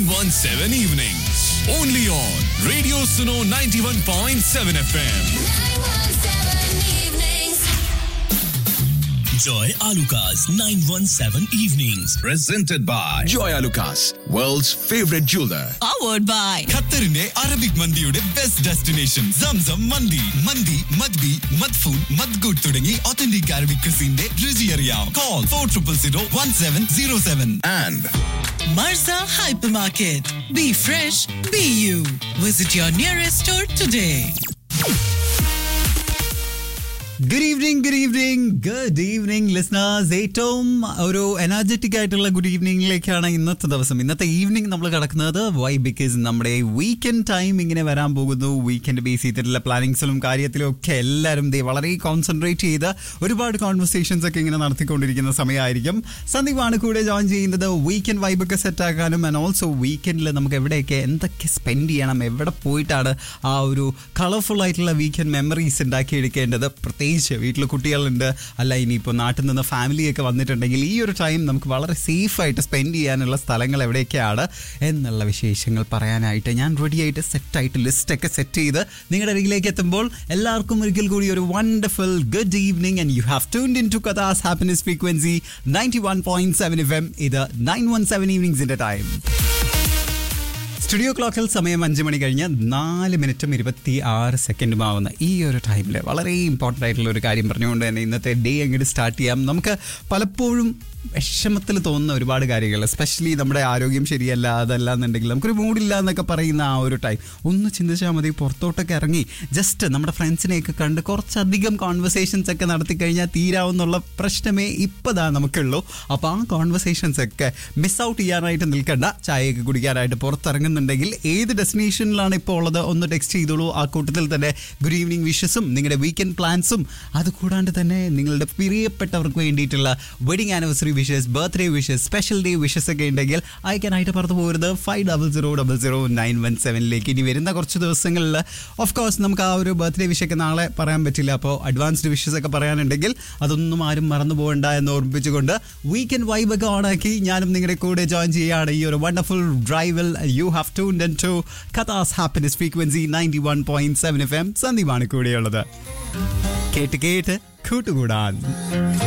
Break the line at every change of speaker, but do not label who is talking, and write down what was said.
917 evenings. Only on Radio Suno 91.7 FM.
Joy Alukas 917 Evenings.
presented by Joy Lucas, world's favorite jeweler.
powered by
ഖത്തറിന്റെ Arabic മന്തിയുടെ best destination Zamzam മന്തി മന്തി മദ്ബി മദ്ഫൂൻ മദ്ഗൂട്ട് തുടങ്ങി ഒത്തന്റിക് അറബിക് ക്രിസിന്റെ രുചി അറിയാം call four triple zero one seven zero seven
And
Marza Hypermarket. Be fresh, be you. Visit your nearest store today.
Good evening good evening good evening listeners ഏറ്റവും ഒരു എനർജറ്റിക് ആയിട്ടുള്ള ഗുഡ് ഈവനിങ്ങിലേക്കാണ് ഇന്നത്തെ ദിവസം ഇന്നത്തെ evening നമ്മൾ കിടക്കുന്നത് വൈ ബിക്കോസ് നമ്മുടെ weekend time ഇങ്ങനെ വരാൻ പോകുന്നു വീക്കെൻഡ് ബേസ് ചെയ്തിട്ടുള്ള പ്ലാനിങ്സിലും കാര്യത്തിലും ഒക്കെ എല്ലാവരും ദേ വളരെ കോൺസെൻട്രേറ്റ് ചെയ്ത് ഒരുപാട് കോൺവെർസേഷൻസ് ഒക്കെ ഇങ്ങനെ നടത്തിക്കൊണ്ടിരിക്കുന്ന സമയമായിരിക്കും സന്ദീപാണ് കൂടെ ജോയിൻ ചെയ്യുന്നത് വീക്കെൻഡ് വൈബൊക്കെ സെറ്റ് ആക്കാനും ആൻഡ് ഓൾസോ വീക്കെൻഡിൽ നമുക്ക് എവിടെയൊക്കെ എന്തൊക്കെ സ്പെൻഡ് ചെയ്യണം എവിടെ പോയിട്ടാണ് ആ ഒരു കളർഫുൾ ആയിട്ടുള്ള വീക്കെൻഡ് മെമ്മറീസ് ഉണ്ടാക്കിയെടുക്കേണ്ടത് പ്രത്യേകിച്ച് വീട്ടിൽ കുട്ടികളുണ്ട് അല്ല ഇനിയിപ്പോൾ നാട്ടിൽ നിന്ന് ഫാമിലിയൊക്കെ വന്നിട്ടുണ്ടെങ്കിൽ ഈ ഒരു ടൈം നമുക്ക് വളരെ സേഫ് ആയിട്ട് സ്പെൻഡ് ചെയ്യാനുള്ള സ്ഥലങ്ങൾ എവിടെയൊക്കെയാണ് എന്നുള്ള വിശേഷങ്ങൾ പറയാനായിട്ട് ഞാൻ റെഡി ആയിട്ട് സെറ്റായിട്ട് ലിസ്റ്റൊക്കെ സെറ്റ് ചെയ്ത് നിങ്ങളുടെ അരികിലേക്ക് എത്തുമ്പോൾ എല്ലാവർക്കും ഒരിക്കൽ കൂടി ഒരു wonderful good evening and you have tuned in to കഥാസ് happiness frequency ninety one point seven F M ഇത് നയൻ വൺ സെവൻ ഈവനിങ്സിന്റെ ടൈം സ്റ്റുഡിയോ ക്ലോക്കിൽ സമയം അഞ്ച് മണി കഴിഞ്ഞ് നാല് മിനിറ്റും ഇരുപത്തി ആറ് സെക്കൻഡും ആവുന്ന ഈ ഒരു ടൈമിൽ വളരെ ഇമ്പോർട്ടൻ്റ് ആയിട്ടുള്ള ഒരു കാര്യം പറഞ്ഞുകൊണ്ട് തന്നെ ഇന്നത്തെ ഡേ അങ്ങോട്ട് സ്റ്റാർട്ട് ചെയ്യാം നമുക്ക് പലപ്പോഴും വിഷമത്തിൽ തോന്നുന്ന ഒരുപാട് കാര്യങ്ങൾ എസ്പെഷ്യലി നമ്മുടെ ആരോഗ്യം ശരിയല്ല അതല്ല എന്നുണ്ടെങ്കിൽ നമുക്കൊരു മൂഡില്ല എന്നൊക്കെ പറയുന്ന ആ ഒരു ടൈം ഒന്ന് ചിന്തിച്ചാൽ മതി പുറത്തോട്ടൊക്കെ ഇറങ്ങി ജസ്റ്റ് നമ്മുടെ ഫ്രണ്ട്സിനെയൊക്കെ കണ്ട് കുറച്ചധികം കോൺവെർസേഷൻസ് ഒക്കെ നടത്തി കഴിഞ്ഞാൽ തീരാവുന്നുള്ള പ്രശ്നമേ ഇപ്പതാ നമുക്കുള്ളൂ അപ്പോൾ ആ കോൺവെർസേഷൻസ് ഒക്കെ മിസ് ഔട്ട് ചെയ്യാനായിട്ട് നിൽക്കണ്ട ചായയൊക്കെ കുടിക്കാനായിട്ട് പുറത്തിറങ്ങുന്നുണ്ടെങ്കിൽ ഏത് ഡെസ്റ്റിനേഷനിലാണ് ഇപ്പോൾ ഉള്ളത് ഒന്ന് ടെക്സ്റ്റ് ചെയ്തോളൂ ആ കൂട്ടത്തിൽ തന്നെ ഗുഡ് ഈവനിങ് വിഷസും നിങ്ങളുടെ വീക്കെൻഡ് പ്ലാൻസും അത് കൂടാണ്ട് തന്നെ നിങ്ങളുടെ പ്രിയപ്പെട്ടവർക്ക് വേണ്ടിയിട്ടുള്ള wedding anniversary wishes birthday wishes special day wishes ഒക്കെ ഉണ്ടെങ്കിൽ അയക്കാനായിട്ട് പുറത്ത് പോകരുത് five double zero double zero nine one സെവനിലേക്ക് ഇനി വരുന്ന കുറച്ച് ദിവസങ്ങളിൽ ഓഫ് കോഴ്സ് നമുക്ക് ആ ഒരു ബർത്ത്ഡേ വിഷയൊക്കെ നാളെ പറയാൻ പറ്റില്ല അപ്പോൾ അഡ്വാൻസ്ഡ് വിഷസ് ഒക്കെ പറയാനുണ്ടെങ്കിൽ അതൊന്നും ആരും മറന്നു പോകണ്ട എന്ന് ഓർമ്മിപ്പിച്ചുകൊണ്ട് വീക്കെൻഡ് വൈബ് ഒക്കെ ഓണാക്കി ഞാനും നിങ്ങളുടെ കൂടെ ജോയിൻ ചെയ്യുകയാണ് ഈ ഒരു വണ്ടർഫുൾ ഡ്രൈവിൽ യു ഹാവ് ടു ടു കഥാസ് happiness frequency ninety one point seven F M സന്ദീപാണ് കൂടെയുള്ളത് കേട്ട് കേട്ട് കൂട്ടുകൂടാൻ